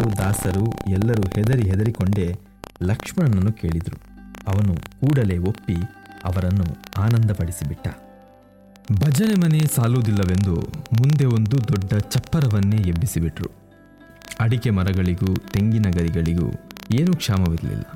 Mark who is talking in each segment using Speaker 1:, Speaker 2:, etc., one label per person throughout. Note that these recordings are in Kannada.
Speaker 1: ದಾಸರು ಎಲ್ಲರೂ ಹೆದರಿ ಹೆದರಿಕೊಂಡೇ ಲಕ್ಷ್ಮಣನನ್ನು ಕೇಳಿದರು ಅವನು ಕೂಡಲೇ ಒಪ್ಪಿ ಅವರನ್ನು ಆನಂದಪಡಿಸಿಬಿಟ್ಟ ಭಜನೆ ಮನೆ ಸಾಲುವುದಿಲ್ಲವೆಂದು ಮುಂದೆ ಒಂದು ದೊಡ್ಡ ಚಪ್ಪರವನ್ನೇ ಎಬ್ಬಿಸಿಬಿಟ್ರು ಅಡಿಕೆ ಮರಗಳಿಗೂ ತೆಂಗಿನ ಗರಿಗಳಿಗೂ ಏನೂ ಕ್ಷಾಮವಿರಲಿಲ್ಲ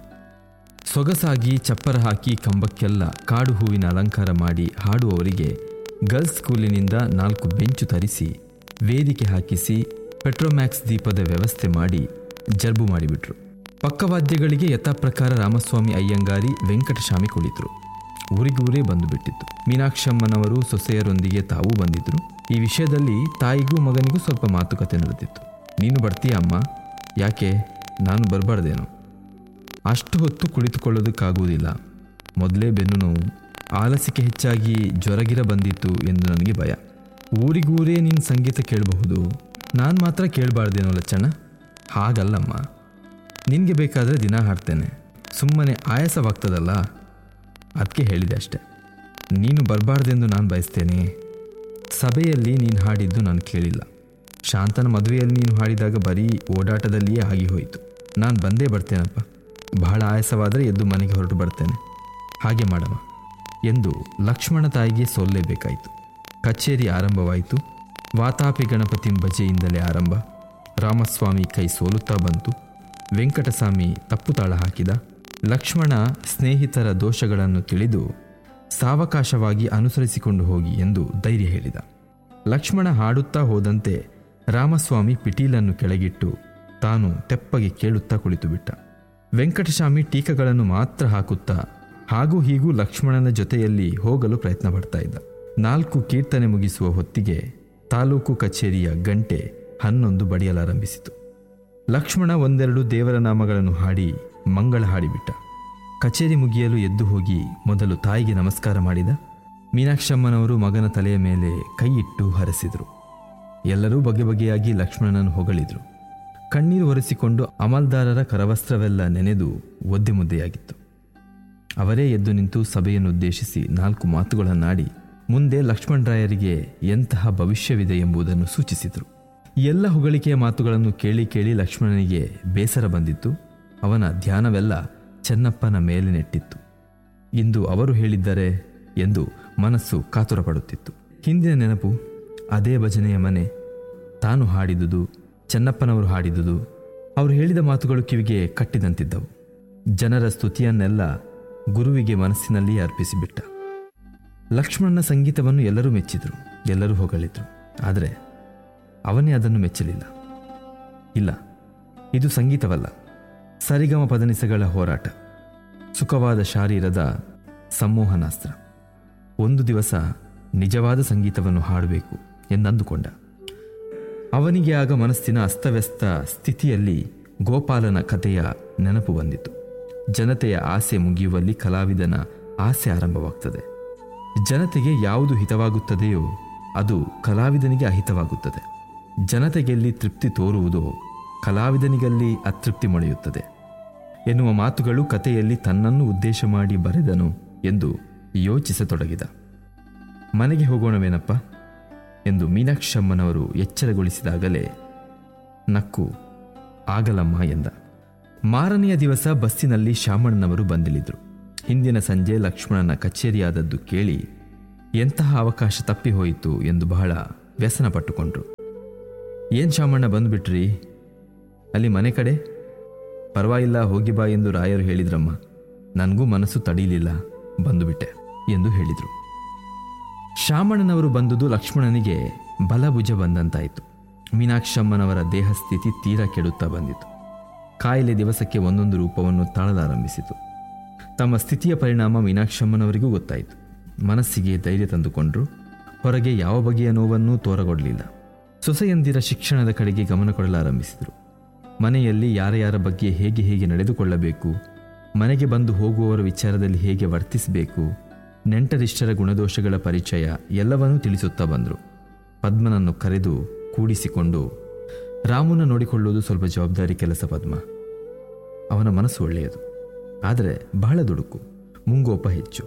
Speaker 1: ಸೊಗಸಾಗಿ ಚಪ್ಪರ ಹಾಕಿ ಕಂಬಕ್ಕೆಲ್ಲ ಕಾಡು ಹೂವಿನ ಅಲಂಕಾರ ಮಾಡಿ ಹಾಡುವವರಿಗೆ ಗರ್ಲ್ಸ್ ಸ್ಕೂಲಿನಿಂದ ನಾಲ್ಕು ಬೆಂಚು ತರಿಸಿ ವೇದಿಕೆ ಹಾಕಿಸಿ ಪೆಟ್ರೋಮ್ಯಾಕ್ಸ್ ದೀಪದ ವ್ಯವಸ್ಥೆ ಮಾಡಿ ಜರ್ಬು ಮಾಡಿಬಿಟ್ರು ಪಕ್ಕವಾದ್ಯಗಳಿಗೆ ಯಥಾಪ್ರಕಾರ ರಾಮಸ್ವಾಮಿ ಅಯ್ಯಂಗಾರಿ ವೆಂಕಟಸ್ವಾಮಿ ಕುಳಿತರು ಊರಿಗೂರೇ ಬಂದು ಬಿಟ್ಟಿತ್ತು ಮೀನಾಕ್ಷಮ್ಮನವರು ಸೊಸೆಯರೊಂದಿಗೆ ತಾವೂ ಬಂದಿದ್ರು ಈ ವಿಷಯದಲ್ಲಿ ತಾಯಿಗೂ ಮಗನಿಗೂ ಸ್ವಲ್ಪ ಮಾತುಕತೆ ನಡೆದಿತ್ತು ನೀನು ಬರ್ತೀಯ ಅಮ್ಮ ಯಾಕೆ ನಾನು ಬರಬಾರ್ದೇನೋ ಅಷ್ಟು ಹೊತ್ತು ಕುಳಿತುಕೊಳ್ಳೋದಕ್ಕಾಗುವುದಿಲ್ಲ ಮೊದಲೇ ಬೆನ್ನು ನೋವು ಆಲಸಿಕೆ ಹೆಚ್ಚಾಗಿ ಜ್ವರಗಿರ ಬಂದಿತ್ತು ಎಂದು ನನಗೆ ಭಯ ಊರಿಗೂರೇ ನಿನ್ನ ಸಂಗೀತ ಕೇಳಬಹುದು ನಾನು ಮಾತ್ರ ಕೇಳಬಾರ್ದೇನೋ ಲಚ್ಚಣ್ಣ ಹಾಗಲ್ಲಮ್ಮ ನಿನಗೆ ಬೇಕಾದರೆ ದಿನ ಹಾಡ್ತೇನೆ ಸುಮ್ಮನೆ ಆಯಾಸವಾಗ್ತದಲ್ಲ ಅದಕ್ಕೆ ಹೇಳಿದೆ ಅಷ್ಟೆ ನೀನು ಬರಬಾರ್ದೆಂದು ನಾನು ಬಯಸ್ತೇನೆ ಸಭೆಯಲ್ಲಿ ನೀನು ಹಾಡಿದ್ದು ನಾನು ಕೇಳಿಲ್ಲ ಶಾಂತನ ಮದುವೆಯಲ್ಲಿ ನೀನು ಹಾಡಿದಾಗ ಬರೀ ಓಡಾಟದಲ್ಲಿಯೇ ಆಗಿ ಹೋಯಿತು ನಾನು ಬಂದೇ ಬರ್ತೇನಪ್ಪ ಬಹಳ ಆಯಾಸವಾದರೆ ಎದ್ದು ಮನೆಗೆ ಹೊರಟು ಬರ್ತೇನೆ ಹಾಗೆ ಮಾಡಮ್ಮ ಎಂದು ಲಕ್ಷ್ಮಣ ತಾಯಿಗೆ ಸೋಲ್ಲೇಬೇಕಾಯಿತು ಕಚೇರಿ ಆರಂಭವಾಯಿತು ವಾತಾಪಿ ಗಣಪತಿ ಭಜೆಯಿಂದಲೇ ಆರಂಭ ರಾಮಸ್ವಾಮಿ ಕೈ ಸೋಲುತ್ತಾ ಬಂತು ವೆಂಕಟಸ್ವಾಮಿ ತಪ್ಪು ತಾಳ ಹಾಕಿದ ಲಕ್ಷ್ಮಣ ಸ್ನೇಹಿತರ ದೋಷಗಳನ್ನು ತಿಳಿದು ಸಾವಕಾಶವಾಗಿ ಅನುಸರಿಸಿಕೊಂಡು ಹೋಗಿ ಎಂದು ಧೈರ್ಯ ಹೇಳಿದ ಲಕ್ಷ್ಮಣ ಹಾಡುತ್ತಾ ಹೋದಂತೆ ರಾಮಸ್ವಾಮಿ ಪಿಟೀಲನ್ನು ಕೆಳಗಿಟ್ಟು ತಾನು ತೆಪ್ಪಗೆ ಕೇಳುತ್ತಾ ಕುಳಿತುಬಿಟ್ಟ ವೆಂಕಟಸ್ವಾಮಿ ಟೀಕಗಳನ್ನು ಮಾತ್ರ ಹಾಕುತ್ತಾ ಹಾಗೂ ಹೀಗೂ ಲಕ್ಷ್ಮಣನ ಜೊತೆಯಲ್ಲಿ ಹೋಗಲು ಪ್ರಯತ್ನ ಪಡ್ತಾ ಇದ್ದ ನಾಲ್ಕು ಕೀರ್ತನೆ ಮುಗಿಸುವ ಹೊತ್ತಿಗೆ ತಾಲೂಕು ಕಚೇರಿಯ ಗಂಟೆ ಹನ್ನೊಂದು ಬಡಿಯಲಾರಂಭಿಸಿತು ಲಕ್ಷ್ಮಣ ಒಂದೆರಡು ದೇವರ ನಾಮಗಳನ್ನು ಹಾಡಿ ಮಂಗಳ ಹಾಡಿಬಿಟ್ಟ ಕಚೇರಿ ಮುಗಿಯಲು ಎದ್ದು ಹೋಗಿ ಮೊದಲು ತಾಯಿಗೆ ನಮಸ್ಕಾರ ಮಾಡಿದ ಮೀನಾಕ್ಷಮ್ಮನವರು ಮಗನ ತಲೆಯ ಮೇಲೆ ಕೈ ಇಟ್ಟು ಹರಸಿದರು ಎಲ್ಲರೂ ಬಗೆ ಬಗೆಯಾಗಿ ಲಕ್ಷ್ಮಣನನ್ನು ಹೊಗಳಿದ್ರು ಕಣ್ಣೀರು ಒರೆಸಿಕೊಂಡು ಅಮಲ್ದಾರರ ಕರವಸ್ತ್ರವೆಲ್ಲ ನೆನೆದು ಒದ್ದೆ ಮುದ್ದೆಯಾಗಿತ್ತು ಅವರೇ ಎದ್ದು ನಿಂತು ಸಭೆಯನ್ನುದ್ದೇಶಿಸಿ ನಾಲ್ಕು ಮಾತುಗಳನ್ನಾಡಿ ಮುಂದೆ ಲಕ್ಷ್ಮಣರಾಯರಿಗೆ ಎಂತಹ ಭವಿಷ್ಯವಿದೆ ಎಂಬುದನ್ನು ಸೂಚಿಸಿದರು ಎಲ್ಲ ಹೊಗಳಿಕೆಯ ಮಾತುಗಳನ್ನು ಕೇಳಿ ಕೇಳಿ ಲಕ್ಷ್ಮಣನಿಗೆ ಬೇಸರ ಬಂದಿತ್ತು ಅವನ ಧ್ಯಾನವೆಲ್ಲ ಚೆನ್ನಪ್ಪನ ಮೇಲೆ ನೆಟ್ಟಿತ್ತು ಇಂದು ಅವರು ಹೇಳಿದ್ದಾರೆ ಎಂದು ಮನಸ್ಸು ಕಾತುರಪಡುತ್ತಿತ್ತು ಹಿಂದಿನ ನೆನಪು ಅದೇ ಭಜನೆಯ ಮನೆ ತಾನು ಹಾಡಿದುದು ಚೆನ್ನಪ್ಪನವರು ಹಾಡಿದುದು ಅವರು ಹೇಳಿದ ಮಾತುಗಳು ಕಿವಿಗೆ ಕಟ್ಟಿದಂತಿದ್ದವು ಜನರ ಸ್ತುತಿಯನ್ನೆಲ್ಲ ಗುರುವಿಗೆ ಮನಸ್ಸಿನಲ್ಲಿ ಅರ್ಪಿಸಿಬಿಟ್ಟ ಲಕ್ಷ್ಮಣನ ಸಂಗೀತವನ್ನು ಎಲ್ಲರೂ ಮೆಚ್ಚಿದರು ಎಲ್ಲರೂ ಹೊಗಳಿದ್ರು ಆದರೆ ಅವನೇ ಅದನ್ನು ಮೆಚ್ಚಲಿಲ್ಲ ಇಲ್ಲ ಇದು ಸಂಗೀತವಲ್ಲ ಸರಿಗಮ ಪದನಿಸಗಳ ಹೋರಾಟ ಸುಖವಾದ ಶಾರೀರದ ಸಂಮೋಹನಾಸ್ತ್ರ ಒಂದು ದಿವಸ ನಿಜವಾದ ಸಂಗೀತವನ್ನು ಹಾಡಬೇಕು ಎಂದಂದುಕೊಂಡ ಅವನಿಗೆ ಆಗ ಮನಸ್ಸಿನ ಅಸ್ತವ್ಯಸ್ತ ಸ್ಥಿತಿಯಲ್ಲಿ ಗೋಪಾಲನ ಕಥೆಯ ನೆನಪು ಬಂದಿತು ಜನತೆಯ ಆಸೆ ಮುಗಿಯುವಲ್ಲಿ ಕಲಾವಿದನ ಆಸೆ ಆರಂಭವಾಗ್ತದೆ ಜನತೆಗೆ ಯಾವುದು ಹಿತವಾಗುತ್ತದೆಯೋ ಅದು ಕಲಾವಿದನಿಗೆ ಅಹಿತವಾಗುತ್ತದೆ ಜನತೆಗೆಲ್ಲಿ ತೃಪ್ತಿ ತೋರುವುದೋ ಕಲಾವಿದನಿಗಲ್ಲಿ ಅತೃಪ್ತಿ ಮೊಳೆಯುತ್ತದೆ ಎನ್ನುವ ಮಾತುಗಳು ಕಥೆಯಲ್ಲಿ ತನ್ನನ್ನು ಉದ್ದೇಶ ಮಾಡಿ ಬರೆದನು ಎಂದು ಯೋಚಿಸತೊಡಗಿದ ಮನೆಗೆ ಹೋಗೋಣವೇನಪ್ಪ ಎಂದು ಮೀನಾಕ್ಷಮ್ಮನವರು ಎಚ್ಚರಗೊಳಿಸಿದಾಗಲೇ ನಕ್ಕು ಆಗಲಮ್ಮ ಎಂದ ಮಾರನೆಯ ದಿವಸ ಬಸ್ಸಿನಲ್ಲಿ ಶಾಮಣ್ಣನವರು ಬಂದಿಳಿದ್ರು ಹಿಂದಿನ ಸಂಜೆ ಲಕ್ಷ್ಮಣನ ಕಚೇರಿಯಾದದ್ದು ಕೇಳಿ ಎಂತಹ ಅವಕಾಶ ತಪ್ಪಿ ಹೋಯಿತು ಎಂದು ಬಹಳ ವ್ಯಸನ ಪಟ್ಟುಕೊಂಡ್ರು ಏನು ಶಾಮಣ್ಣ ಬಂದುಬಿಟ್ರಿ ಅಲ್ಲಿ ಮನೆ ಕಡೆ ಪರವಾಗಿಲ್ಲ ಹೋಗಿ ಬಾ ಎಂದು ರಾಯರು ಹೇಳಿದ್ರಮ್ಮ ನನಗೂ ಮನಸ್ಸು ತಡೀಲಿಲ್ಲ ಬಂದುಬಿಟ್ಟೆ ಎಂದು ಹೇಳಿದರು ಶಾಮಣ್ಣನವರು ಬಂದುದು ಲಕ್ಷ್ಮಣನಿಗೆ ಬಲಭುಜ ಬಂದಂತಾಯಿತು ಮೀನಾಕ್ಷಮ್ಮನವರ ದೇಹಸ್ಥಿತಿ ತೀರಾ ಕೆಡುತ್ತಾ ಬಂದಿತು ಕಾಯಿಲೆ ದಿವಸಕ್ಕೆ ಒಂದೊಂದು ರೂಪವನ್ನು ತಾಳಲಾರಂಭಿಸಿತು ತಮ್ಮ ಸ್ಥಿತಿಯ ಪರಿಣಾಮ ಮೀನಾಕ್ಷಮ್ಮನವರಿಗೂ ಗೊತ್ತಾಯಿತು ಮನಸ್ಸಿಗೆ ಧೈರ್ಯ ತಂದುಕೊಂಡ್ರು ಹೊರಗೆ ಯಾವ ಬಗೆಯ ನೋವನ್ನೂ ತೋರಗೊಡಲಿಲ್ಲ ಸೊಸೆಯಂದಿರ ಶಿಕ್ಷಣದ ಕಡೆಗೆ ಗಮನ ಕೊಡಲಾರಂಭಿಸಿದರು ಮನೆಯಲ್ಲಿ ಯಾರ ಯಾರ ಬಗ್ಗೆ ಹೇಗೆ ಹೇಗೆ ನಡೆದುಕೊಳ್ಳಬೇಕು ಮನೆಗೆ ಬಂದು ಹೋಗುವವರ ವಿಚಾರದಲ್ಲಿ ಹೇಗೆ ವರ್ತಿಸಬೇಕು ನೆಂಟರಿಷ್ಟರ ಗುಣದೋಷಗಳ ಪರಿಚಯ ಎಲ್ಲವನ್ನೂ ತಿಳಿಸುತ್ತಾ ಬಂದರು ಪದ್ಮನನ್ನು ಕರೆದು ಕೂಡಿಸಿಕೊಂಡು ರಾಮನ ನೋಡಿಕೊಳ್ಳುವುದು ಸ್ವಲ್ಪ ಜವಾಬ್ದಾರಿ ಕೆಲಸ ಪದ್ಮ ಅವನ ಮನಸ್ಸು ಒಳ್ಳೆಯದು ಆದರೆ ಬಹಳ ದುಡುಕು ಮುಂಗೋಪ ಹೆಚ್ಚು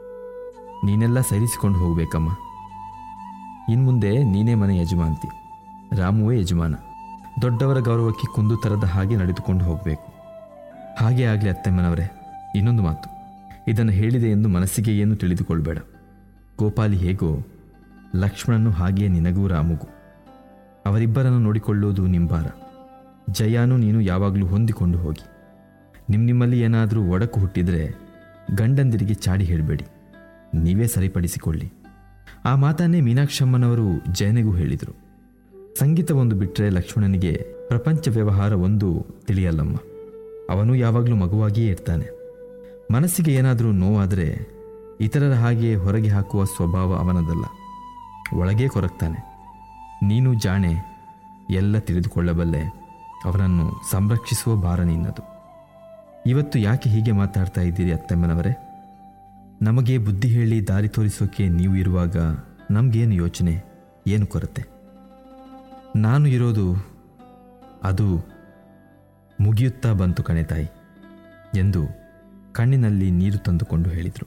Speaker 1: ನೀನೆಲ್ಲ ಸರಿಸಿಕೊಂಡು ಹೋಗಬೇಕಮ್ಮ ಇನ್ಮುಂದೆ ನೀನೇ ಮನೆ ಯಜಮಾಂತಿ ರಾಮುವೇ ಯಜಮಾನ ದೊಡ್ಡವರ ಗೌರವಕ್ಕೆ ಕುಂದು ತರದ ಹಾಗೆ ನಡೆದುಕೊಂಡು ಹೋಗಬೇಕು ಹಾಗೆ ಆಗಲಿ ಅತ್ತೆಮ್ಮನವರೇ ಇನ್ನೊಂದು ಮಾತು ಇದನ್ನು ಹೇಳಿದೆ ಎಂದು ಮನಸ್ಸಿಗೆ ಏನು ತಿಳಿದುಕೊಳ್ಬೇಡ ಗೋಪಾಲಿ ಹೇಗೋ ಲಕ್ಷ್ಮಣನು ಹಾಗೆಯೇ ನಿನಗೂ ರಾಮುಗೂ ಅವರಿಬ್ಬರನ್ನು ನೋಡಿಕೊಳ್ಳುವುದು ನಿಂಬಾರ ಜಯಾನು ನೀನು ಯಾವಾಗಲೂ ಹೊಂದಿಕೊಂಡು ಹೋಗಿ ನಿಮ್ಮ ನಿಮ್ಮಲ್ಲಿ ಏನಾದರೂ ಒಡಕು ಹುಟ್ಟಿದರೆ ಗಂಡಂದಿರಿಗೆ ಚಾಡಿ ಹೇಳಬೇಡಿ ನೀವೇ ಸರಿಪಡಿಸಿಕೊಳ್ಳಿ ಆ ಮಾತನ್ನೇ ಮೀನಾಕ್ಷಮ್ಮನವರು ಜಯನಿಗೂ ಹೇಳಿದರು ಸಂಗೀತ ಒಂದು ಬಿಟ್ಟರೆ ಲಕ್ಷ್ಮಣನಿಗೆ ಪ್ರಪಂಚ ವ್ಯವಹಾರ ಒಂದು ತಿಳಿಯಲ್ಲಮ್ಮ ಅವನು ಯಾವಾಗಲೂ ಮಗುವಾಗಿಯೇ ಇರ್ತಾನೆ ಮನಸ್ಸಿಗೆ ಏನಾದರೂ ನೋವಾದರೆ ಇತರರ ಹಾಗೆ ಹೊರಗೆ ಹಾಕುವ ಸ್ವಭಾವ ಅವನದಲ್ಲ ಒಳಗೇ ಕೊರಗ್ತಾನೆ ನೀನು ಜಾಣೆ ಎಲ್ಲ ತಿಳಿದುಕೊಳ್ಳಬಲ್ಲೆ ಅವನನ್ನು ಸಂರಕ್ಷಿಸುವ ಭಾರ ನಿನ್ನದು ಇವತ್ತು ಯಾಕೆ ಹೀಗೆ ಮಾತಾಡ್ತಾ ಇದ್ದೀರಿ ಅತ್ತಮ್ಮನವರೇ ನಮಗೆ ಬುದ್ಧಿ ಹೇಳಿ ದಾರಿ ತೋರಿಸೋಕೆ ನೀವು ಇರುವಾಗ ನಮಗೇನು ಯೋಚನೆ ಏನು ಕೊರತೆ ನಾನು ಇರೋದು ಅದು ಮುಗಿಯುತ್ತಾ ಬಂತು ಕಣೆ ತಾಯಿ ಎಂದು ಕಣ್ಣಿನಲ್ಲಿ ನೀರು ತಂದುಕೊಂಡು ಹೇಳಿದರು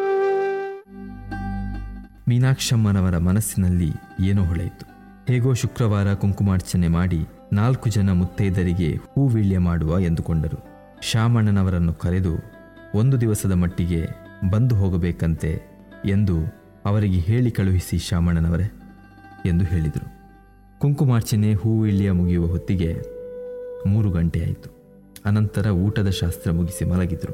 Speaker 1: ಮೀನಾಕ್ಷಮ್ಮನವರ ಮನಸ್ಸಿನಲ್ಲಿ ಏನೋ ಹೊಳೆಯಿತು ಹೇಗೋ ಶುಕ್ರವಾರ ಕುಂಕುಮಾರ್ಚನೆ ಮಾಡಿ ನಾಲ್ಕು ಜನ ಮುತ್ತೈದರಿಗೆ ಹೂವೀಳ್ಯ ಮಾಡುವ ಎಂದುಕೊಂಡರು ಶಾಮಣ್ಣನವರನ್ನು ಕರೆದು ಒಂದು ದಿವಸದ ಮಟ್ಟಿಗೆ ಬಂದು ಹೋಗಬೇಕಂತೆ ಎಂದು ಅವರಿಗೆ ಹೇಳಿ ಕಳುಹಿಸಿ ಶಾಮಣ್ಣನವರೇ ಎಂದು ಹೇಳಿದರು ಕುಂಕುಮಾರ್ಚನೆ ಹೂವಿಳ್ಯ ಮುಗಿಯುವ ಹೊತ್ತಿಗೆ ಮೂರು ಗಂಟೆ ಆಯಿತು ಅನಂತರ ಊಟದ ಶಾಸ್ತ್ರ ಮುಗಿಸಿ ಮಲಗಿದರು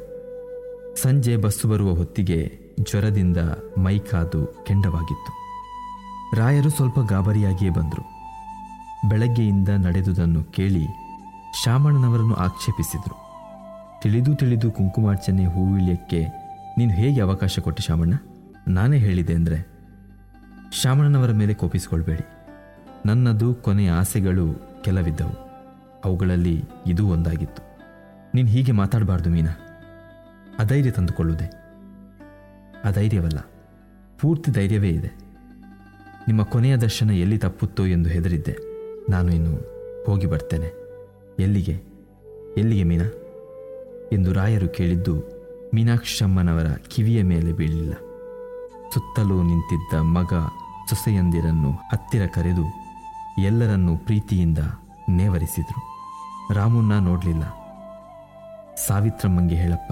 Speaker 1: ಸಂಜೆ ಬಸ್ಸು ಬರುವ ಹೊತ್ತಿಗೆ ಜ್ವರದಿಂದ ಮೈಕಾದು ಕೆಂಡವಾಗಿತ್ತು ರಾಯರು ಸ್ವಲ್ಪ ಗಾಬರಿಯಾಗಿಯೇ ಬಂದರು ಬೆಳಗ್ಗೆಯಿಂದ ನಡೆದುದನ್ನು ಕೇಳಿ ಶಾಮಣ್ಣನವರನ್ನು ಆಕ್ಷೇಪಿಸಿದರು ತಿಳಿದು ತಿಳಿದು ಕುಂಕುಮಾರ್ಚನೆ ಹೂವಿಳ್ಯಕ್ಕೆ ನೀನು ಹೇಗೆ ಅವಕಾಶ ಕೊಟ್ಟೆ ಶಾಮಣ್ಣ ನಾನೇ ಹೇಳಿದೆ ಅಂದರೆ ಶಾಮಣ್ಣನವರ ಮೇಲೆ ಕೋಪಿಸಿಕೊಳ್ಬೇಡಿ ನನ್ನದು ಕೊನೆಯ ಆಸೆಗಳು ಕೆಲವಿದ್ದವು ಅವುಗಳಲ್ಲಿ ಇದೂ ಒಂದಾಗಿತ್ತು ನೀನು ಹೀಗೆ ಮಾತಾಡಬಾರ್ದು ಮೀನಾ ಅಧೈರ್ಯ ತಂದುಕೊಳ್ಳುವುದೇ ಅಧೈರ್ಯವಲ್ಲ ಪೂರ್ತಿ ಧೈರ್ಯವೇ ಇದೆ ನಿಮ್ಮ ಕೊನೆಯ ದರ್ಶನ ಎಲ್ಲಿ ತಪ್ಪುತ್ತೋ ಎಂದು ಹೆದರಿದ್ದೆ ನಾನು ಇನ್ನು ಹೋಗಿ ಬರ್ತೇನೆ ಎಲ್ಲಿಗೆ ಎಲ್ಲಿಗೆ ಮೀನಾ ಎಂದು ರಾಯರು ಕೇಳಿದ್ದು ಮೀನಾಕ್ಷಮ್ಮನವರ ಕಿವಿಯ ಮೇಲೆ ಬೀಳಲಿಲ್ಲ ಸುತ್ತಲೂ ನಿಂತಿದ್ದ ಮಗ ಸೊಸೆಯಂದಿರನ್ನು ಹತ್ತಿರ ಕರೆದು ಎಲ್ಲರನ್ನೂ ಪ್ರೀತಿಯಿಂದ ನೇವರಿಸಿದರು ರಾಮುನ್ನ ನೋಡಲಿಲ್ಲ ಸಾವಿತ್ರಮ್ಮಂಗೆ ಹೇಳಪ್ಪ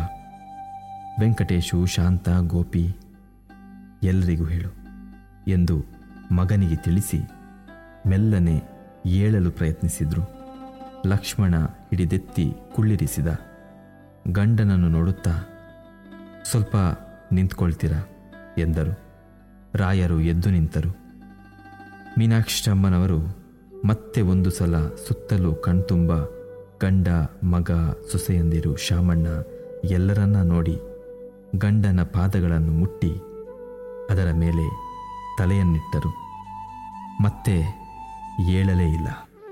Speaker 1: ವೆಂಕಟೇಶು ಶಾಂತ ಗೋಪಿ ಎಲ್ಲರಿಗೂ ಹೇಳು ಎಂದು ಮಗನಿಗೆ ತಿಳಿಸಿ ಮೆಲ್ಲನೆ ಏಳಲು ಪ್ರಯತ್ನಿಸಿದ್ರು ಲಕ್ಷ್ಮಣ ಹಿಡಿದೆತ್ತಿ ಕುಳ್ಳಿರಿಸಿದ ಗಂಡನನ್ನು ನೋಡುತ್ತಾ ಸ್ವಲ್ಪ ನಿಂತ್ಕೊಳ್ತೀರಾ ಎಂದರು ರಾಯರು ಎದ್ದು ನಿಂತರು ಮೀನಾಕ್ಷಮ್ಮನವರು ಮತ್ತೆ ಒಂದು ಸಲ ಸುತ್ತಲೂ ಕಣ್ತುಂಬ ಗಂಡ ಮಗ ಸೊಸೆಯಂದಿರು ಶಾಮಣ್ಣ ಎಲ್ಲರನ್ನ ನೋಡಿ ಗಂಡನ ಪಾದಗಳನ್ನು ಮುಟ್ಟಿ ಅದರ ಮೇಲೆ ತಲೆಯನ್ನಿಟ್ಟರು ಮತ್ತೆ ಏಳಲೇ ಇಲ್ಲ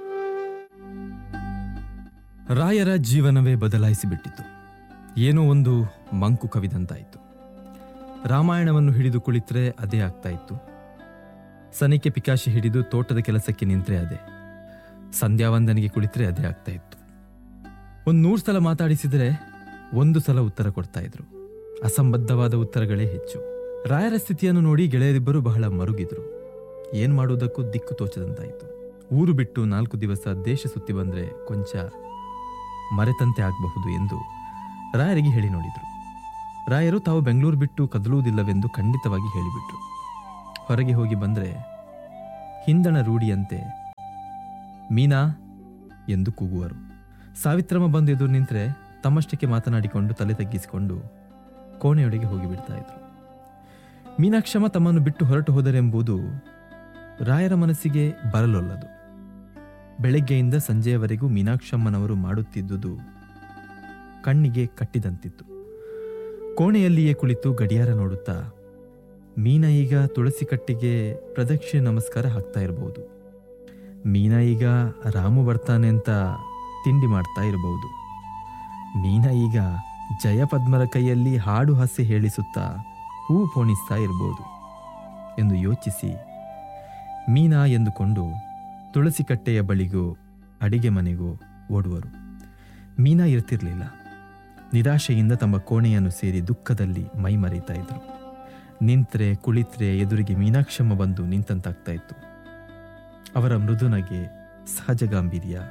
Speaker 1: ರಾಯರ ಜೀವನವೇ ಬದಲಾಯಿಸಿಬಿಟ್ಟಿತು ಏನೋ ಒಂದು ಮಂಕು ಕವಿದಂತಾಯಿತು ರಾಮಾಯಣವನ್ನು ಹಿಡಿದು ಕುಳಿತರೆ ಅದೇ ಆಗ್ತಾ ಇತ್ತು ಸನಿಕೆ ಪಿಕಾಶಿ ಹಿಡಿದು ತೋಟದ ಕೆಲಸಕ್ಕೆ ನಿಂತರೆ ಅದೇ ಸಂಧ್ಯಾವಂದನಿಗೆ ಕುಳಿತರೆ ಅದೇ ಆಗ್ತಾ ಇತ್ತು ಒಂದು ನೂರು ಸಲ ಮಾತಾಡಿಸಿದರೆ ಒಂದು ಸಲ ಉತ್ತರ ಕೊಡ್ತಾ ಇದ್ರು ಅಸಂಬದ್ಧವಾದ ಉತ್ತರಗಳೇ ಹೆಚ್ಚು ರಾಯರ ಸ್ಥಿತಿಯನ್ನು ನೋಡಿ ಗೆಳೆಯರಿಬ್ಬರು ಬಹಳ ಮರುಗಿದ್ರು ಏನ್ ಮಾಡುವುದಕ್ಕೂ ದಿಕ್ಕು ತೋಚದಂತಾಯಿತು ಊರು ಬಿಟ್ಟು ನಾಲ್ಕು ದಿವಸ ದೇಶ ಸುತ್ತಿ ಬಂದ್ರೆ ಕೊಂಚ ಮರೆತಂತೆ ಆಗಬಹುದು ಎಂದು ರಾಯರಿಗೆ ಹೇಳಿ ನೋಡಿದ್ರು ರಾಯರು ತಾವು ಬೆಂಗಳೂರು ಬಿಟ್ಟು ಕದಲುವುದಿಲ್ಲವೆಂದು ಖಂಡಿತವಾಗಿ ಹೇಳಿಬಿಟ್ರು ಹೊರಗೆ ಹೋಗಿ ಬಂದರೆ ಹಿಂದಣ ರೂಢಿಯಂತೆ ಮೀನಾ ಎಂದು ಕೂಗುವರು ಸಾವಿತ್ರಮ್ಮ ಬಂದು ಎದುರು ನಿಂತರೆ ತಮ್ಮಷ್ಟಕ್ಕೆ ಮಾತನಾಡಿಕೊಂಡು ತಲೆ ತಗ್ಗಿಸಿಕೊಂಡು ಕೋಣೆಯೊಳಗೆ ಹೋಗಿಬಿಡ್ತಾ ಇದ್ರು ಮೀನಾಕ್ಷಮ್ಮ ತಮ್ಮನ್ನು ಬಿಟ್ಟು ಹೊರಟು ಹೋದರೆಂಬುದು ರಾಯರ ಮನಸ್ಸಿಗೆ ಬರಲೊಲ್ಲದು ಬೆಳಗ್ಗೆಯಿಂದ ಸಂಜೆಯವರೆಗೂ ಮೀನಾಕ್ಷಮ್ಮನವರು ಮಾಡುತ್ತಿದ್ದುದು ಕಣ್ಣಿಗೆ ಕಟ್ಟಿದಂತಿತ್ತು ಕೋಣೆಯಲ್ಲಿಯೇ ಕುಳಿತು ಗಡಿಯಾರ ನೋಡುತ್ತಾ ಮೀನ ಈಗ ತುಳಸಿ ಕಟ್ಟಿಗೆ ಪ್ರದಕ್ಷಿಣೆ ನಮಸ್ಕಾರ ಹಾಕ್ತಾ ಇರಬಹುದು ಮೀನ ಈಗ ರಾಮು ಬರ್ತಾನೆ ಅಂತ ತಿಂಡಿ ಮಾಡ್ತಾ ಇರಬಹುದು ಮೀನ ಈಗ ಜಯಪದ್ಮರ ಕೈಯಲ್ಲಿ ಹಾಡು ಹಾಸ್ಯ ಹೇಳಿಸುತ್ತಾ ಹೂ ಪೋಣಿಸ್ತಾ ಇರಬಹುದು ಎಂದು ಯೋಚಿಸಿ ಮೀನಾ ಎಂದುಕೊಂಡು ತುಳಸಿ ಕಟ್ಟೆಯ ಬಳಿಗೋ ಅಡಿಗೆ ಮನೆಗೋ ಓಡುವರು ಮೀನಾ ಇರ್ತಿರ್ಲಿಲ್ಲ ನಿರಾಶೆಯಿಂದ ತಮ್ಮ ಕೋಣೆಯನ್ನು ಸೇರಿ ದುಃಖದಲ್ಲಿ ಮೈ ಮರೀತಾ ಇದ್ರು ನಿಂತ್ರೆ ಕುಳಿತ್ರೆ ಎದುರಿಗೆ ಮೀನಾಕ್ಷಮ್ಮ ಬಂದು ನಿಂತಂತಾಗ್ತಾ ಇತ್ತು ಅವರ ಮೃದುನಗೆ ಸಹಜ ಗಾಂಭೀರ್ಯ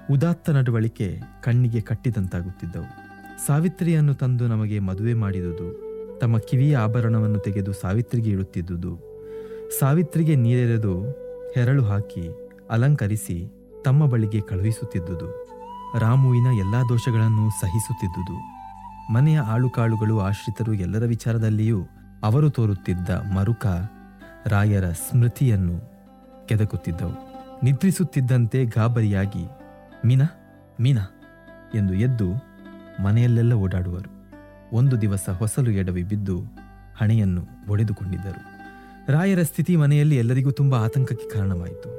Speaker 1: ಉದಾತ್ತ ನಡವಳಿಕೆ ಕಣ್ಣಿಗೆ ಕಟ್ಟಿದಂತಾಗುತ್ತಿದ್ದವು ಸಾವಿತ್ರಿಯನ್ನು ತಂದು ನಮಗೆ ಮದುವೆ ಮಾಡಿದುದು ತಮ್ಮ ಕಿವಿಯ ಆಭರಣವನ್ನು ತೆಗೆದು ಸಾವಿತ್ರಿಗೆ ಇಡುತ್ತಿದ್ದುದು ಸಾವಿತ್ರಿಗೆ ನೀರೆರೆದು ಹೆರಳು ಹಾಕಿ ಅಲಂಕರಿಸಿ ತಮ್ಮ ಬಳಿಗೆ ಕಳುಹಿಸುತ್ತಿದ್ದುದು ರಾಮುವಿನ ಎಲ್ಲಾ ದೋಷಗಳನ್ನು ಸಹಿಸುತ್ತಿದ್ದುದು ಮನೆಯ ಆಳುಕಾಳುಗಳು ಆಶ್ರಿತರು ಎಲ್ಲರ ವಿಚಾರದಲ್ಲಿಯೂ ಅವರು ತೋರುತ್ತಿದ್ದ ಮರುಕ ರಾಯರ ಸ್ಮೃತಿಯನ್ನು ಕೆದಕುತ್ತಿದ್ದವು ನಿದ್ರಿಸುತ್ತಿದ್ದಂತೆ ಗಾಬರಿಯಾಗಿ ಮೀನಾ ಮೀನಾ ಎಂದು ಎದ್ದು ಮನೆಯಲ್ಲೆಲ್ಲ ಓಡಾಡುವರು ಒಂದು ದಿವಸ ಹೊಸಲು ಎಡವಿ ಬಿದ್ದು ಹಣೆಯನ್ನು ಒಡೆದುಕೊಂಡಿದ್ದರು ರಾಯರ ಸ್ಥಿತಿ ಮನೆಯಲ್ಲಿ ಎಲ್ಲರಿಗೂ ತುಂಬ ಆತಂಕಕ್ಕೆ ಕಾರಣವಾಯಿತು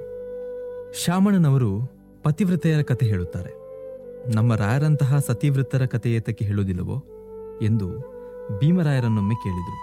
Speaker 1: ಶಾಮಣ್ಣನವರು ಪತಿವ್ರತೆಯರ ಕತೆ ಹೇಳುತ್ತಾರೆ ನಮ್ಮ ರಾಯರಂತಹ ಸತಿವೃತ್ತರ ಕತೆ ಏತಕ್ಕೆ ಹೇಳುವುದಿಲ್ಲವೋ ಎಂದು ಭೀಮರಾಯರನ್ನೊಮ್ಮೆ ಕೇಳಿದರು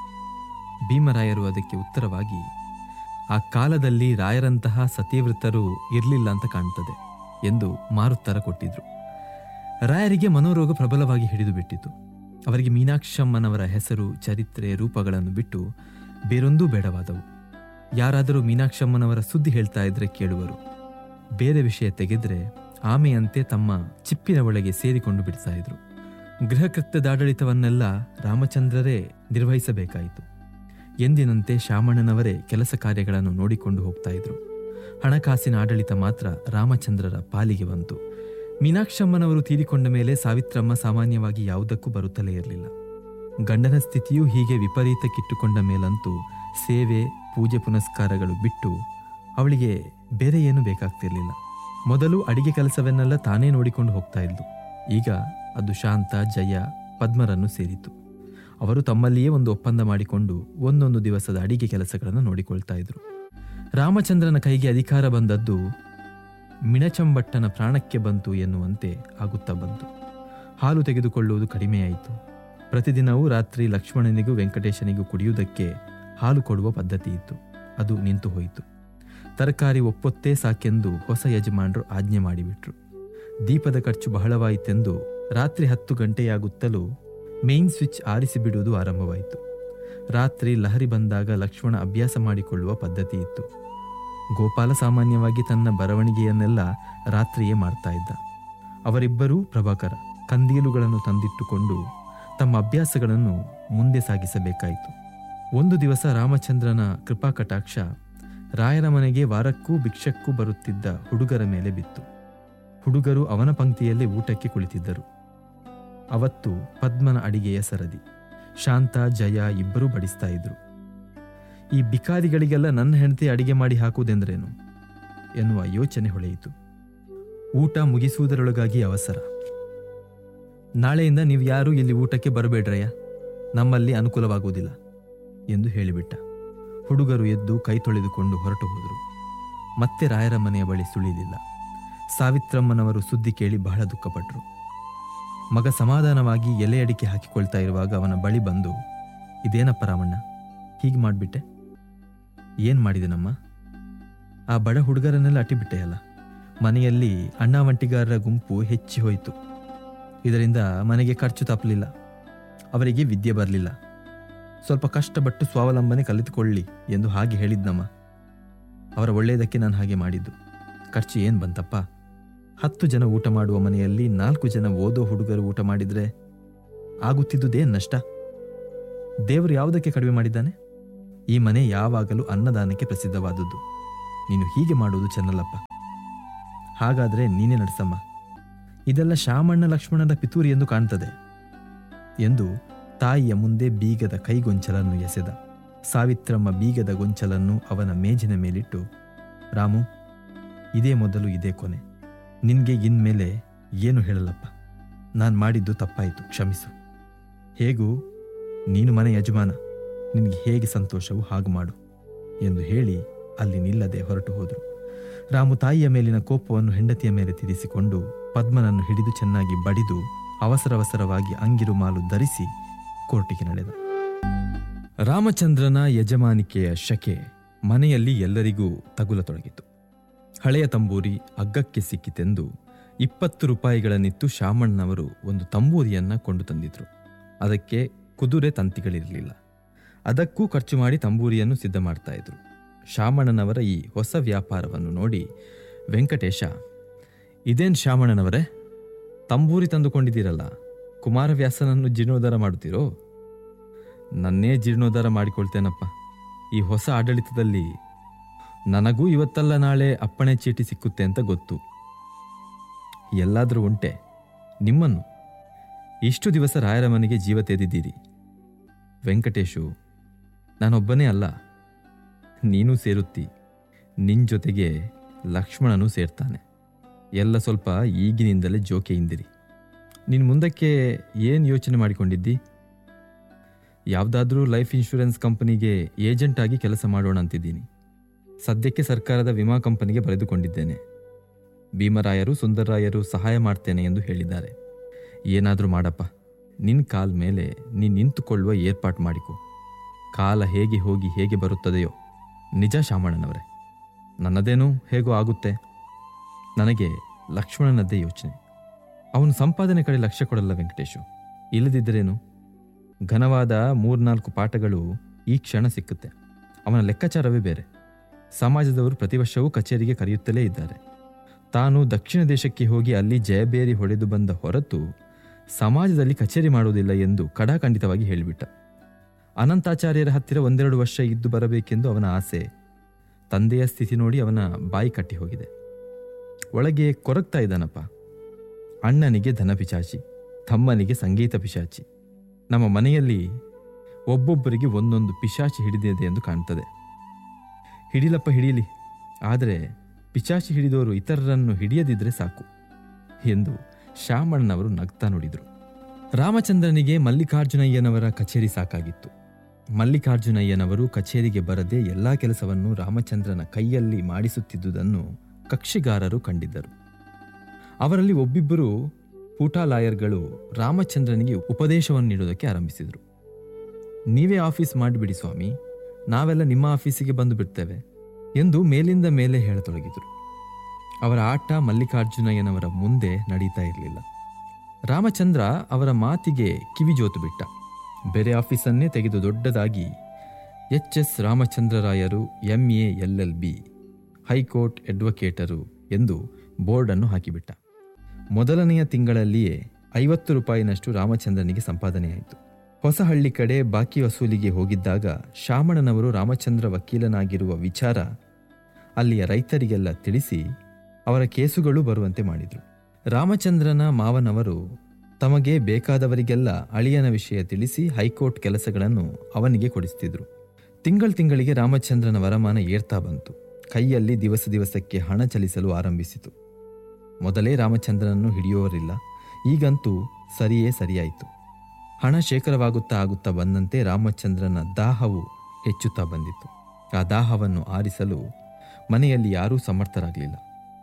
Speaker 1: ಭೀಮರಾಯರು ಅದಕ್ಕೆ ಉತ್ತರವಾಗಿ ಆ ಕಾಲದಲ್ಲಿ ರಾಯರಂತಹ ಸತಿವೃತ್ತರು ಇರಲಿಲ್ಲ ಅಂತ ಕಾಣ್ತದೆ ಎಂದು ಮಾರುತ್ತರ ಕೊಟ್ಟಿದ್ರು ರಾಯರಿಗೆ ಮನೋರೋಗ ಪ್ರಬಲವಾಗಿ ಹಿಡಿದು ಬಿಟ್ಟಿತು ಅವರಿಗೆ ಮೀನಾಕ್ಷಮ್ಮನವರ ಹೆಸರು ಚರಿತ್ರೆ ರೂಪಗಳನ್ನು ಬಿಟ್ಟು ಬೇರೊಂದೂ ಬೇಡವಾದವು ಯಾರಾದರೂ ಮೀನಾಕ್ಷಮ್ಮನವರ ಸುದ್ದಿ ಹೇಳ್ತಾ ಇದ್ರೆ ಕೇಳುವರು ಬೇರೆ ವಿಷಯ ತೆಗೆದ್ರೆ ಆಮೆಯಂತೆ ತಮ್ಮ ಚಿಪ್ಪಿನ ಒಳಗೆ ಸೇರಿಕೊಂಡು ಬಿಡ್ತಾ ಇದ್ರು ಗೃಹ ಕೃತ್ಯದ ಆಡಳಿತವನ್ನೆಲ್ಲ ರಾಮಚಂದ್ರರೇ ನಿರ್ವಹಿಸಬೇಕಾಯಿತು ಎಂದಿನಂತೆ ಶಾಮಣ್ಣನವರೇ ಕೆಲಸ ಕಾರ್ಯಗಳನ್ನು ನೋಡಿಕೊಂಡು ಹೋಗ್ತಾ ಇದ್ರು ಹಣಕಾಸಿನ ಆಡಳಿತ ಮಾತ್ರ ರಾಮಚಂದ್ರರ ಪಾಲಿಗೆ ಬಂತು ಮೀನಾಕ್ಷಮ್ಮನವರು ತೀರಿಕೊಂಡ ಮೇಲೆ ಸಾವಿತ್ರಮ್ಮ ಸಾಮಾನ್ಯವಾಗಿ ಯಾವುದಕ್ಕೂ ಬರುತ್ತಲೇ ಇರಲಿಲ್ಲ ಗಂಡನ ಸ್ಥಿತಿಯೂ ಹೀಗೆ ವಿಪರೀತಕ್ಕಿಟ್ಟುಕೊಂಡ ಮೇಲಂತೂ ಸೇವೆ ಪೂಜೆ ಪುನಸ್ಕಾರಗಳು ಬಿಟ್ಟು ಅವಳಿಗೆ ಬೇರೆ ಏನೂ ಬೇಕಾಗ್ತಿರ್ಲಿಲ್ಲ ಮೊದಲು ಅಡಿಗೆ ಕೆಲಸವನ್ನೆಲ್ಲ ತಾನೇ ನೋಡಿಕೊಂಡು ಹೋಗ್ತಾ ಇದ್ಲು ಈಗ ಅದು ಶಾಂತ ಜಯ ಪದ್ಮರನ್ನು ಸೇರಿತು ಅವರು ತಮ್ಮಲ್ಲಿಯೇ ಒಂದು ಒಪ್ಪಂದ ಮಾಡಿಕೊಂಡು ಒಂದೊಂದು ದಿವಸದ ಅಡಿಗೆ ಕೆಲಸಗಳನ್ನು ನೋಡಿಕೊಳ್ತಾ ಇದ್ರು ರಾಮಚಂದ್ರನ ಕೈಗೆ ಅಧಿಕಾರ ಬಂದದ್ದು ಮಿಣಚಂಬಟ್ಟನ ಪ್ರಾಣಕ್ಕೆ ಬಂತು ಎನ್ನುವಂತೆ ಆಗುತ್ತಾ ಬಂತು ಹಾಲು ತೆಗೆದುಕೊಳ್ಳುವುದು ಕಡಿಮೆಯಾಯಿತು ಪ್ರತಿದಿನವೂ ರಾತ್ರಿ ಲಕ್ಷ್ಮಣನಿಗೂ ವೆಂಕಟೇಶನಿಗೂ ಕುಡಿಯುವುದಕ್ಕೆ ಹಾಲು ಕೊಡುವ ಪದ್ಧತಿ ಇತ್ತು ಅದು ನಿಂತು ಹೋಯಿತು ತರಕಾರಿ ಒಪ್ಪೊತ್ತೇ ಸಾಕೆಂದು ಹೊಸ ಯಜಮಾನರು ಆಜ್ಞೆ ಮಾಡಿಬಿಟ್ರು ದೀಪದ ಖರ್ಚು ಬಹಳವಾಯಿತೆಂದು ರಾತ್ರಿ ಹತ್ತು ಗಂಟೆಯಾಗುತ್ತಲೂ ಮೇನ್ ಸ್ವಿಚ್ ಆರಿಸಿ ಬಿಡುವುದು ಆರಂಭವಾಯಿತು ರಾತ್ರಿ ಲಹರಿ ಬಂದಾಗ ಲಕ್ಷ್ಮಣ ಅಭ್ಯಾಸ ಮಾಡಿಕೊಳ್ಳುವ ಪದ್ಧತಿ ಇತ್ತು ಗೋಪಾಲ ಸಾಮಾನ್ಯವಾಗಿ ತನ್ನ ಬರವಣಿಗೆಯನ್ನೆಲ್ಲ ರಾತ್ರಿಯೇ ಮಾಡ್ತಾ ಇದ್ದ ಅವರಿಬ್ಬರೂ ಪ್ರಭಾಕರ ಕಂದೀಲುಗಳನ್ನು ತಂದಿಟ್ಟುಕೊಂಡು ತಮ್ಮ ಅಭ್ಯಾಸಗಳನ್ನು ಮುಂದೆ ಸಾಗಿಸಬೇಕಾಯಿತು ಒಂದು ದಿವಸ ರಾಮಚಂದ್ರನ ಕೃಪಾ ಕಟಾಕ್ಷ ರಾಯರ ಮನೆಗೆ ವಾರಕ್ಕೂ ಭಿಕ್ಷಕ್ಕೂ ಬರುತ್ತಿದ್ದ ಹುಡುಗರ ಮೇಲೆ ಬಿತ್ತು ಹುಡುಗರು ಅವನ ಪಂಕ್ತಿಯಲ್ಲೇ ಊಟಕ್ಕೆ ಕುಳಿತಿದ್ದರು ಅವತ್ತು ಪದ್ಮನ ಅಡಿಗೆಯ ಸರದಿ ಶಾಂತ ಜಯ ಇಬ್ಬರೂ ಬಡಿಸ್ತಾ ಇದ್ರು ಈ ಬಿಕಾರಿಗಳಿಗೆಲ್ಲ ನನ್ನ ಹೆಂಡತಿ ಅಡಿಗೆ ಮಾಡಿ ಹಾಕುವುದೆಂದ್ರೇನು ಎನ್ನುವ ಯೋಚನೆ ಹೊಳೆಯಿತು ಊಟ ಮುಗಿಸುವುದರೊಳಗಾಗಿ ಅವಸರ ನಾಳೆಯಿಂದ ನೀವು ಯಾರೂ ಇಲ್ಲಿ ಊಟಕ್ಕೆ ಬರಬೇಡ್ರಯ್ಯ ನಮ್ಮಲ್ಲಿ ಅನುಕೂಲವಾಗುವುದಿಲ್ಲ ಎಂದು ಹೇಳಿಬಿಟ್ಟ ಹುಡುಗರು ಎದ್ದು ಕೈ ತೊಳೆದುಕೊಂಡು ಹೊರಟು ಹೋದರು ಮತ್ತೆ ರಾಯರ ಮನೆಯ ಬಳಿ ಸುಳಿಲಿಲ್ಲ ಸಾವಿತ್ರಮ್ಮನವರು ಸುದ್ದಿ ಕೇಳಿ ಬಹಳ ದುಃಖಪಟ್ಟರು ಮಗ ಸಮಾಧಾನವಾಗಿ ಎಲೆ ಅಡಿಕೆ ಹಾಕಿಕೊಳ್ತಾ ಇರುವಾಗ ಅವನ ಬಳಿ ಬಂದು ಇದೇನಪ್ಪ ರಾಮಣ್ಣ ಹೀಗೆ ಮಾಡಿಬಿಟ್ಟೆ ಏನು ಮಾಡಿದೆನಮ್ಮ ಆ ಬಡ ಹುಡುಗರನ್ನೆಲ್ಲ ಅಟ್ಟಿಬಿಟ್ಟೆಯಲ್ಲ ಮನೆಯಲ್ಲಿ ಅಣ್ಣಾವಂಟಿಗಾರರ ಗುಂಪು ಹೆಚ್ಚಿ ಹೋಯಿತು ಇದರಿಂದ ಮನೆಗೆ ಖರ್ಚು ತಪ್ಪಲಿಲ್ಲ ಅವರಿಗೆ ವಿದ್ಯೆ ಬರಲಿಲ್ಲ ಸ್ವಲ್ಪ ಕಷ್ಟಪಟ್ಟು ಸ್ವಾವಲಂಬನೆ ಕಲಿತುಕೊಳ್ಳಿ ಎಂದು ಹಾಗೆ ಹೇಳಿದ್ನಮ್ಮ ಅವರ ಒಳ್ಳೆಯದಕ್ಕೆ ನಾನು ಹಾಗೆ ಮಾಡಿದ್ದು ಖರ್ಚು ಏನು ಬಂತಪ್ಪ ಹತ್ತು ಜನ ಊಟ ಮಾಡುವ ಮನೆಯಲ್ಲಿ ನಾಲ್ಕು ಜನ ಓದೋ ಹುಡುಗರು ಊಟ ಮಾಡಿದ್ರೆ ಆಗುತ್ತಿದ್ದುದೇನು ನಷ್ಟ ದೇವರು ಯಾವುದಕ್ಕೆ ಕಡಿಮೆ ಮಾಡಿದ್ದಾನೆ ಈ ಮನೆ ಯಾವಾಗಲೂ ಅನ್ನದಾನಕ್ಕೆ ಪ್ರಸಿದ್ಧವಾದುದು ನೀನು ಹೀಗೆ ಮಾಡುವುದು ಚೆನ್ನಲ್ಲಪ್ಪ ಹಾಗಾದ್ರೆ ನೀನೇ ನಡೆಸಮ್ಮ ಇದೆಲ್ಲ ಶಾಮಣ್ಣ ಲಕ್ಷ್ಮಣನ ಪಿತೂರಿ ಎಂದು ಕಾಣ್ತದೆ ಎಂದು ತಾಯಿಯ ಮುಂದೆ ಬೀಗದ ಕೈಗೊಂಚಲನ್ನು ಎಸೆದ ಸಾವಿತ್ರಮ್ಮ ಬೀಗದ ಗೊಂಚಲನ್ನು ಅವನ ಮೇಜಿನ ಮೇಲಿಟ್ಟು ರಾಮು ಇದೇ ಮೊದಲು ಇದೇ ಕೊನೆ ನಿನ್ಗೆ ಇನ್ಮೇಲೆ ಏನು ಹೇಳಲ್ಲಪ್ಪ ನಾನು ಮಾಡಿದ್ದು ತಪ್ಪಾಯಿತು ಕ್ಷಮಿಸು ಹೇಗೂ ನೀನು ಮನೆ ಯಜಮಾನ ನಿನಗೆ ಹೇಗೆ ಸಂತೋಷವೋ ಹಾಗೆ ಮಾಡು ಎಂದು ಹೇಳಿ ಅಲ್ಲಿ ನಿಲ್ಲದೆ ಹೊರಟು ಹೋದರು ರಾಮು ತಾಯಿಯ ಮೇಲಿನ ಕೋಪವನ್ನು ಹೆಂಡತಿಯ ಮೇಲೆ ತೀರಿಸಿಕೊಂಡು ಪದ್ಮನನ್ನು ಹಿಡಿದು ಚೆನ್ನಾಗಿ ಬಡಿದು ಅವಸರವಸರವಾಗಿ ಅಂಗಿರುಮಾಲು ಧರಿಸಿ ಕೋರ್ಟಿಗೆ ನಡೆದ ರಾಮಚಂದ್ರನ ಯಜಮಾನಿಕೆಯ ಶಕೆ ಮನೆಯಲ್ಲಿ ಎಲ್ಲರಿಗೂ ತಗುಲತೊಡಗಿತು ಹಳೆಯ ತಂಬೂರಿ ಅಗ್ಗಕ್ಕೆ ಸಿಕ್ಕಿತೆಂದು ಇಪ್ಪತ್ತು ರೂಪಾಯಿಗಳನ್ನಿತ್ತು ಶಾಮಣ್ಣನವರು ಒಂದು ತಂಬೂರಿಯನ್ನ ಕೊಂಡು ತಂದಿದ್ರು ಅದಕ್ಕೆ ಕುದುರೆ ತಂತಿಗಳಿರಲಿಲ್ಲ ಅದಕ್ಕೂ ಖರ್ಚು ಮಾಡಿ ತಂಬೂರಿಯನ್ನು ಸಿದ್ಧ ಮಾಡ್ತಾ ಇದ್ರು ಶಾಮಣ್ಣನವರ ಈ ಹೊಸ ವ್ಯಾಪಾರವನ್ನು ನೋಡಿ ವೆಂಕಟೇಶ ಇದೇನ್ ಶ್ಯಾಮಣ್ಣನವರೇ ತಂಬೂರಿ ತಂದುಕೊಂಡಿದ್ದೀರಲ್ಲ ಕುಮಾರವ್ಯಾಸನನ್ನು ಜೀರ್ಣೋದ್ಧಾರ ಮಾಡುತ್ತೀರೋ ನನ್ನೇ ಜೀರ್ಣೋದ್ಧಾರ ಮಾಡಿಕೊಳ್ತೇನಪ್ಪ ಈ ಹೊಸ ಆಡಳಿತದಲ್ಲಿ ನನಗೂ ಇವತ್ತಲ್ಲ ನಾಳೆ ಅಪ್ಪಣೆ ಚೀಟಿ ಸಿಕ್ಕುತ್ತೆ ಅಂತ ಗೊತ್ತು ಎಲ್ಲಾದರೂ ಉಂಟೆ ನಿಮ್ಮನ್ನು ಇಷ್ಟು ದಿವಸ ರಾಯರ ಮನೆಗೆ ಜೀವ ತೆಗೆದಿದ್ದೀರಿ ವೆಂಕಟೇಶು ನಾನೊಬ್ಬನೇ ಅಲ್ಲ ನೀನೂ ಸೇರುತ್ತಿ ನಿನ್ ಜೊತೆಗೆ ಲಕ್ಷ್ಮಣನೂ ಸೇರ್ತಾನೆ ಎಲ್ಲ ಸ್ವಲ್ಪ ಈಗಿನಿಂದಲೇ ಜೋಕೆಯಿಂದಿರಿ ನೀನು ಮುಂದಕ್ಕೆ ಏನು ಯೋಚನೆ ಮಾಡಿಕೊಂಡಿದ್ದಿ ಯಾವುದಾದ್ರೂ ಲೈಫ್ ಇನ್ಶೂರೆನ್ಸ್ ಕಂಪನಿಗೆ ಏಜೆಂಟ್ ಆಗಿ ಕೆಲಸ ಮಾಡೋಣ ಅಂತಿದ್ದೀನಿ ಸದ್ಯಕ್ಕೆ ಸರ್ಕಾರದ ವಿಮಾ ಕಂಪನಿಗೆ ಬರೆದುಕೊಂಡಿದ್ದೇನೆ ಭೀಮರಾಯರು ಸುಂದರರಾಯರು ಸಹಾಯ ಮಾಡ್ತೇನೆ ಎಂದು ಹೇಳಿದ್ದಾರೆ ಏನಾದರೂ ಮಾಡಪ್ಪ ನಿನ್ನ ಕಾಲ ಮೇಲೆ ನೀನು ನಿಂತುಕೊಳ್ಳುವ ಏರ್ಪಾಟ್ ಮಾಡಿಕೊ ಕಾಲ ಹೇಗೆ ಹೋಗಿ ಹೇಗೆ ಬರುತ್ತದೆಯೋ ನಿಜ ಶಾಮಣ್ಣನವರೇ ನನ್ನದೇನೂ ಹೇಗೋ ಆಗುತ್ತೆ ನನಗೆ ಲಕ್ಷ್ಮಣನದ್ದೇ ಯೋಚನೆ ಅವನು ಸಂಪಾದನೆ ಕಡೆ ಲಕ್ಷ್ಯ ಕೊಡಲ್ಲ ವೆಂಕಟೇಶು ಇಲ್ಲದಿದ್ದರೇನು ಘನವಾದ ಮೂರ್ನಾಲ್ಕು ಪಾಠಗಳು ಈ ಕ್ಷಣ ಸಿಕ್ಕುತ್ತೆ ಅವನ ಲೆಕ್ಕಾಚಾರವೇ ಬೇರೆ ಸಮಾಜದವರು ಪ್ರತಿ ವರ್ಷವೂ ಕಚೇರಿಗೆ ಕರೆಯುತ್ತಲೇ ಇದ್ದಾರೆ ತಾನು ದಕ್ಷಿಣ ದೇಶಕ್ಕೆ ಹೋಗಿ ಅಲ್ಲಿ ಜಯಬೇರಿ ಹೊಡೆದು ಬಂದ ಹೊರತು ಸಮಾಜದಲ್ಲಿ ಕಚೇರಿ ಮಾಡುವುದಿಲ್ಲ ಎಂದು ಕಡಾಖಂಡಿತವಾಗಿ ಹೇಳಿಬಿಟ್ಟ ಅನಂತಾಚಾರ್ಯರ ಹತ್ತಿರ ಒಂದೆರಡು ವರ್ಷ ಇದ್ದು ಬರಬೇಕೆಂದು ಅವನ ಆಸೆ ತಂದೆಯ ಸ್ಥಿತಿ ನೋಡಿ ಅವನ ಬಾಯಿ ಕಟ್ಟಿ ಹೋಗಿದೆ ಒಳಗೆ ಕೊರಗ್ತಾ ಇದ್ದಾನಪ್ಪ ಅಣ್ಣನಿಗೆ ಧನ ಪಿಶಾಚಿ ತಮ್ಮನಿಗೆ ಸಂಗೀತ ಪಿಶಾಚಿ ನಮ್ಮ ಮನೆಯಲ್ಲಿ ಒಬ್ಬೊಬ್ಬರಿಗೆ ಒಂದೊಂದು ಪಿಶಾಚಿ ಹಿಡಿದಿದೆ ಎಂದು ಕಾಣ್ತದೆ ಹಿಡಿಲಪ್ಪ ಹಿಡೀಲಿ ಆದರೆ ಪಿಚಾಚಿ ಹಿಡಿದವರು ಇತರರನ್ನು ಹಿಡಿಯದಿದ್ರೆ ಸಾಕು ಎಂದು ಶ್ಯಾಮಣ್ಣನವರು ನಗ್ತಾ ನುಡಿದರು ರಾಮಚಂದ್ರನಿಗೆ ಮಲ್ಲಿಕಾರ್ಜುನಯ್ಯನವರ ಕಚೇರಿ ಸಾಕಾಗಿತ್ತು ಮಲ್ಲಿಕಾರ್ಜುನಯ್ಯನವರು ಕಚೇರಿಗೆ ಬರದೆ ಎಲ್ಲಾ ಕೆಲಸವನ್ನು ರಾಮಚಂದ್ರನ ಕೈಯಲ್ಲಿ ಮಾಡಿಸುತ್ತಿದ್ದುದನ್ನು ಕಕ್ಷಿಗಾರರು ಕಂಡಿದ್ದರು ಅವರಲ್ಲಿ ಒಬ್ಬಿಬ್ಬರು ಪೂಟಾಲಾಯರ್ಗಳು ರಾಮಚಂದ್ರನಿಗೆ ಉಪದೇಶವನ್ನು ನೀಡುವುದಕ್ಕೆ ಆರಂಭಿಸಿದರು ನೀವೇ ಆಫೀಸ್ ಮಾಡಿಬಿಡಿ ಸ್ವಾಮಿ ನಾವೆಲ್ಲ ನಿಮ್ಮ ಆಫೀಸಿಗೆ ಬಂದು ಬಿಡ್ತೇವೆ ಎಂದು ಮೇಲಿಂದ ಮೇಲೆ ಹೇಳತೊಡಗಿದರು ಅವರ ಆಟ ಮಲ್ಲಿಕಾರ್ಜುನಯ್ಯನವರ ಮುಂದೆ ನಡೀತಾ ಇರಲಿಲ್ಲ ರಾಮಚಂದ್ರ ಅವರ ಮಾತಿಗೆ ಕಿವಿಜೋತು ಬಿಟ್ಟ ಬೇರೆ ಆಫೀಸನ್ನೇ ತೆಗೆದು ದೊಡ್ಡದಾಗಿ ಎಚ್ ಎಸ್ ರಾಮಚಂದ್ರರಾಯರು M A L L B high court ಅಡ್ವೊಕೇಟರು ಎಂದು ಬೋರ್ಡನ್ನು ಹಾಕಿಬಿಟ್ಟ ಮೊದಲನೆಯ ತಿಂಗಳಲ್ಲಿಯೇ ಐವತ್ತು ರೂಪಾಯಿನಷ್ಟು ರಾಮಚಂದ್ರನಿಗೆ ಸಂಪಾದನೆಯಾಯಿತು ಹೊಸಹಳ್ಳಿ ಕಡೆ ಬಾಕಿ ವಸೂಲಿಗೆ ಹೋಗಿದ್ದಾಗ ಶಾಮಣ್ಣನವರು ರಾಮಚಂದ್ರ ವಕೀಲನಾಗಿರುವ ವಿಚಾರ ಅಲ್ಲಿಯ ರೈತರಿಗೆಲ್ಲ ತಿಳಿಸಿ ಅವರ ಕೇಸುಗಳು ಬರುವಂತೆ ಮಾಡಿದರು ರಾಮಚಂದ್ರನ ಮಾವನವರು ತಮಗೆ ಬೇಕಾದವರಿಗೆಲ್ಲ ಅಳಿಯನ ವಿಷಯ ತಿಳಿಸಿ ಹೈಕೋರ್ಟ್ ಕೆಲಸಗಳನ್ನು ಅವನಿಗೆ ಕೊಡಿಸ್ತಿದ್ರು ತಿಂಗಳ ತಿಂಗಳಿಗೆ ರಾಮಚಂದ್ರನ ವರಮಾನ ಏರ್ತಾ ಬಂತು ಕೈಯಲ್ಲಿ ದಿವಸ ದಿವಸಕ್ಕೆ ಹಣ ಚಲಿಸಲು ಆರಂಭಿಸಿತು ಮೊದಲೇ ರಾಮಚಂದ್ರನನ್ನು ಹಿಡಿಯೋರಿಲ್ಲ ಈಗಂತೂ ಸರಿಯೇ ಸರಿಯಾಯಿತು ಹಣ ಶೇಖರವಾಗುತ್ತಾ ಆಗುತ್ತಾ ಬಂದಂತೆ ರಾಮಚಂದ್ರನ ದಾಹವು ಹೆಚ್ಚುತ್ತಾ ಬಂದಿತ್ತು ಆ ದಾಹವನ್ನು ಆರಿಸಲು ಮನೆಯಲ್ಲಿ ಯಾರೂ ಸಮರ್ಥರಾಗಲಿಲ್ಲ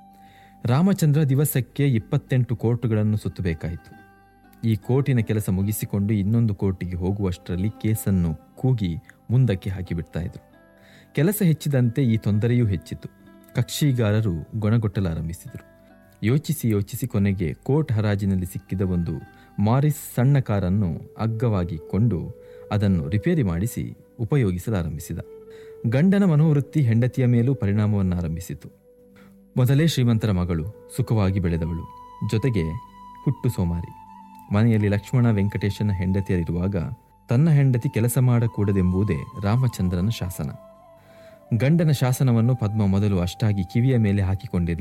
Speaker 1: ರಾಮಚಂದ್ರ ದಿವಸಕ್ಕೆ ಇಪ್ಪತ್ತೆಂಟು ಕೋರ್ಟುಗಳನ್ನು ಸುತ್ತಬೇಕಾಯಿತು ಈ ಕೋರ್ಟಿನ ಕೆಲಸ ಮುಗಿಸಿಕೊಂಡು ಇನ್ನೊಂದು ಕೋರ್ಟಿಗೆ ಹೋಗುವಷ್ಟರಲ್ಲಿ ಕೇಸನ್ನು ಕೂಗಿ ಮುಂದಕ್ಕೆ ಹಾಕಿಬಿಡ್ತಾ ಇದ್ರು ಕೆಲಸ ಹೆಚ್ಚಿದಂತೆ ಈ ತೊಂದರೆಯೂ ಹೆಚ್ಚಿತು ಕಕ್ಷಿಗಾರರು ಗೊಣಗೊಟ್ಟಲಾರಂಭಿಸಿದರು ಯೋಚಿಸಿ ಯೋಚಿಸಿ ಕೊನೆಗೆ ಕೋರ್ಟ್ ಹರಾಜಿನಲ್ಲಿ ಸಿಕ್ಕಿದ ಒಂದು ಮಾರಿಸ್ ಸಣ್ಣ ಕಾರನ್ನು ಅಗ್ಗವಾಗಿ ಕೊಂಡು ಅದನ್ನು ರಿಪೇರಿ ಮಾಡಿಸಿ ಉಪಯೋಗಿಸಲಾರಂಭಿಸಿದ ಗಂಡನ ಮನೋವೃತ್ತಿ ಹೆಂಡತಿಯ ಮೇಲೂ ಪರಿಣಾಮವನ್ನಾರಂಭಿಸಿತು ಮೊದಲೇ ಶ್ರೀಮಂತರ ಮಗಳು ಸುಖವಾಗಿ ಬೆಳೆದವಳು ಜೊತೆಗೆ ಹುಟ್ಟು ಸೋಮಾರಿ ಮನೆಯಲ್ಲಿ ಲಕ್ಷ್ಮಣ ವೆಂಕಟೇಶನ ಹೆಂಡತಿಯರಿರುವಾಗ ತನ್ನ ಹೆಂಡತಿ ಕೆಲಸ ಮಾಡಕೂಡದೆಂಬುದೇ ರಾಮಚಂದ್ರನ ಶಾಸನ ಗಂಡನ ಶಾಸನವನ್ನು ಪದ್ಮ ಮೊದಲು ಅಷ್ಟಾಗಿ ಕಿವಿಯ ಮೇಲೆ ಹಾಕಿಕೊಂಡಿರಲಿಲ್ಲ